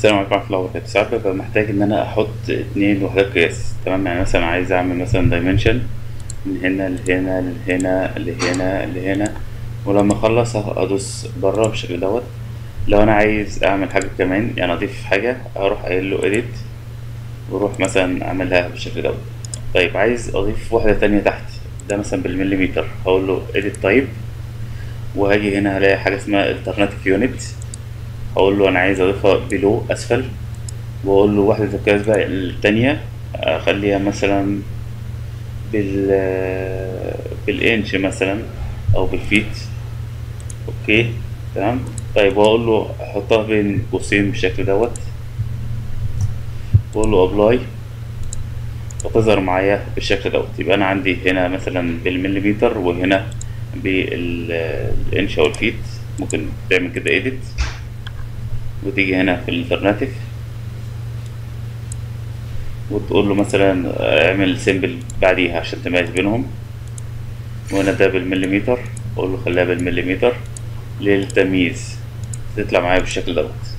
السلام عليكم ورحمة الله وبركاته ساعات ببقى محتاج إن أنا أحط اتنين وحدات قياس تمام يعني مثلا عايز أعمل مثلا دايمنشن من هنا لهنا لهنا لهنا لهنا ولما أخلص أدوس بره بالشكل دوت لو أنا عايز أعمل حاجة كمان يعني أضيف حاجة أروح قايل له إيديت وأروح مثلا أعملها بالشكل دوت طيب عايز أضيف واحدة تانية تحت ده مثلا بالمليمتر هقول له إيديت تايب وهاجي هنا هلاقي حاجة اسمها alternative unit هقول له انا عايز اضيفها بلو اسفل واقول له وحدة القياس بقى التانية اخليها مثلا بال بالانش مثلا او بالفيت اوكي تمام طيب واقول له احطها بين قوسين بالشكل دوت واقول له ابلاي وتظهر معايا بالشكل دوت يبقى انا عندي هنا مثلا بالمليمتر وهنا بالانش او الفيت ممكن تعمل كده ايديت وتيجي هنا في الالترناتيف وتقول له مثلا اعمل سيمبل بعديها عشان تميز بينهم وهنا ده بالمليمتر اقول له خليها بالمليمتر للتمييز تطلع معايا بالشكل دوت